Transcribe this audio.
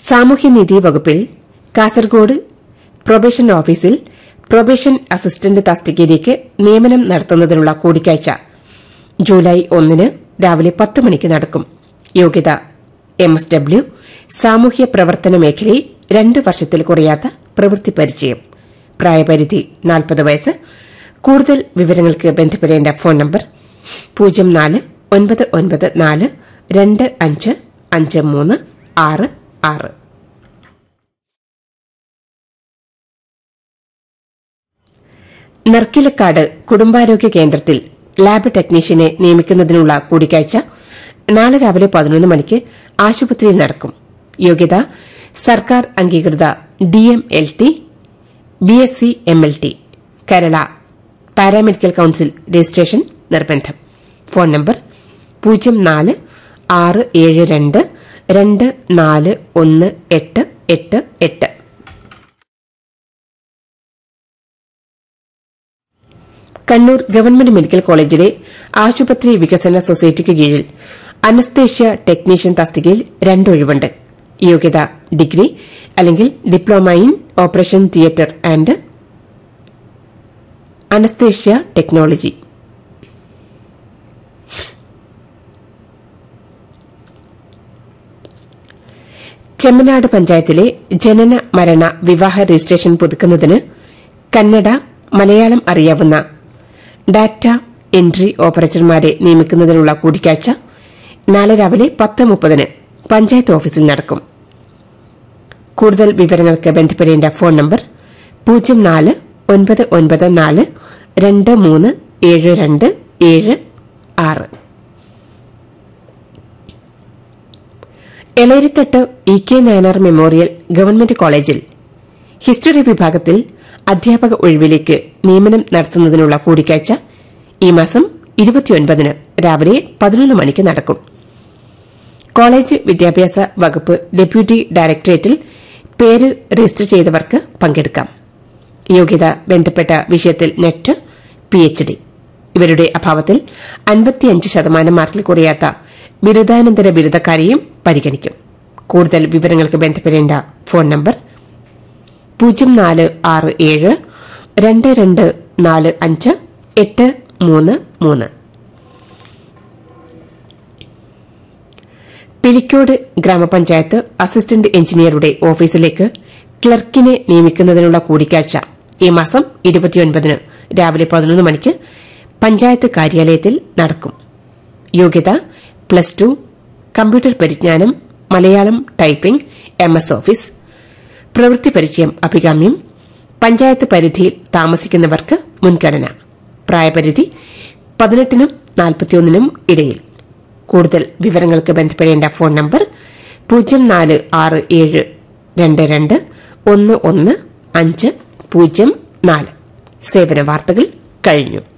സാമൂഹ്യനീതി വകുപ്പിൽ കാസർഗോഡ് പ്രൊബേഷൻ ഓഫീസിൽ പ്രൊബേഷൻ അസിസ്റ്റന്റ് തസ്തികയിലേക്ക് നിയമനം നടത്തുന്നതിനുള്ള കൂടിക്കാഴ്ച ജൂലൈ ഒന്നിന് രാവിലെ പത്ത് മണിക്ക് നടക്കും യോഗ്യത എം എസ് ഡബ്ല്യു സാമൂഹ്യ പ്രവർത്തന മേഖലയിൽ രണ്ട് വർഷത്തിൽ കുറയാത്ത പ്രവൃത്തി പരിചയം പ്രായപരിധി നാൽപ്പത് വയസ്സ് കൂടുതൽ വിവരങ്ങൾക്ക് ബന്ധപ്പെടേണ്ട ഫോൺ നമ്പർ പൂജ്യം നാല് ഒൻപത് ഒൻപത് നാല് രണ്ട് അഞ്ച് അഞ്ച് മൂന്ന് ആറ് ആറ് നർക്കിലക്കാട് കുടുംബാരോഗ്യ കേന്ദ്രത്തിൽ ലാബ് ടെക്നീഷ്യനെ നിയമിക്കുന്നതിനുള്ള കൂടിക്കാഴ്ച നാളെ രാവിലെ പതിനൊന്ന് മണിക്ക് ആശുപത്രിയിൽ നടക്കും യോഗ്യത സർക്കാർ അംഗീകൃത D M L T B S C M L T Kerala paramedical council registration നിർബന്ധം ഫോൺ നമ്പർ പൂജ്യം നാല് ആറ് ഏഴ് രണ്ട് രണ്ട് നാല് ഒന്ന് എട്ട് എട്ട് എട്ട് കണ്ണൂർ ഗവൺമെന്റ് മെഡിക്കൽ കോളേജിലെ ആശുപത്രി വികസന സൊസൈറ്റിക്ക് കീഴിൽ അനസ്തേഷ്യ ടെക്നീഷ്യൻ തസ്തികയിൽ രണ്ടൊഴിവുണ്ട് യോഗ്യത ഡിഗ്രി അല്ലെങ്കിൽ diploma in operation theatre and anaesthesia technology Chemmanad പഞ്ചായത്തിലെ ജനന മരണ വിവാഹ രജിസ്ട്രേഷൻ പുതുക്കുന്നതിന് കന്നഡ മലയാളം അറിയാവുന്ന ഡാറ്റ എൻട്രി ഓപ്പറേറ്റർമാരെ നിയമിക്കുന്നതിനുള്ള കൂടിക്കാഴ്ച നാളെ രാവിലെ പത്ത് മുപ്പതിന് പഞ്ചായത്ത് ഓഫീസിൽ നടക്കും കൂടുതൽ വിവരങ്ങൾക്ക് ബന്ധപ്പെടേണ്ട ഫോൺ നമ്പർ പൂജ്യം നാല് ഒൻപത് ഒൻപത് നാല് രണ്ട് മൂന്ന് ഏഴ് രണ്ട് ഏഴ് ആറ് Elerithattu E K Nayanar memorial government കോളേജിൽ ഹിസ്റ്ററി വിഭാഗത്തിൽ അധ്യാപക ഒഴിവിലേക്ക് നിയമനം നടത്തുന്നതിനുള്ള കൂടിക്കാഴ്ച ഈ മാസം ഇരുപത്തിയൊൻപതിന് രാവിലെ പതിനൊന്ന് മണിക്ക് നടക്കും കോളേജ് വിദ്യാഭ്യാസ വകുപ്പ് ഡെപ്യൂട്ടി ഡയറക്ടറേറ്റിൽ പേര് രജിസ്റ്റർ ചെയ്തവർക്ക് പങ്കെടുക്കാം യോഗ്യത ബന്ധപ്പെട്ട വിഷയത്തിൽ നെറ്റ് പി എച്ച് ഡി ഇവരുടെ അഭാവത്തിൽ അൻപത്തിയഞ്ച് ശതമാനം മാർക്കിൽ കുറയാത്ത ബിരുദാനന്തര ബിരുദക്കാരെയും പരിഗണിക്കും കൂടുതൽ വിവരങ്ങൾക്ക് ബന്ധപ്പെടേണ്ട ഫോൺ നമ്പർ പൂജ്യം നാല് ആറ് ഏഴ് രണ്ട് രണ്ട് നാല് അഞ്ച് എട്ട് മൂന്ന് മൂന്ന് പിലിക്കോട് ഗ്രാമപഞ്ചായത്ത് അസിസ്റ്റന്റ് എഞ്ചിനീയറുടെ ഓഫീസിലേക്ക് ക്ലർക്കിനെ നിയമിക്കുന്നതിനുള്ള കൂടിക്കാഴ്ച ഈ മാസം ഇരുപത്തിയൊൻപതിന് രാവിലെ പതിനൊന്ന് മണിക്ക് പഞ്ചായത്ത് കാര്യാലയത്തിൽ നടക്കും യോഗ്യത പ്ലസ് ടു കമ്പ്യൂട്ടർ പരിജ്ഞാനം Malayalam typing M S office പ്രവൃത്തി പരിചയം അഭികാമ്യം പഞ്ചായത്ത് പരിധിയിൽ താമസിക്കുന്നവർക്ക് മുൻഗണന പ്രായപരിധി പതിനെട്ടിനും നാൽപ്പത്തിയൊന്നിനും ഇടയിൽ കൂടുതൽ വിവരങ്ങൾക്ക് ബന്ധപ്പെടേണ്ട ഫോൺ നമ്പർ പൂജ്യം നാല് ആറ് ഏഴ് രണ്ട് രണ്ട് ഒന്ന് ഒന്ന് അഞ്ച് പൂജ്യം നാല് സേവന വാർത്തകൾ കഴിഞ്ഞു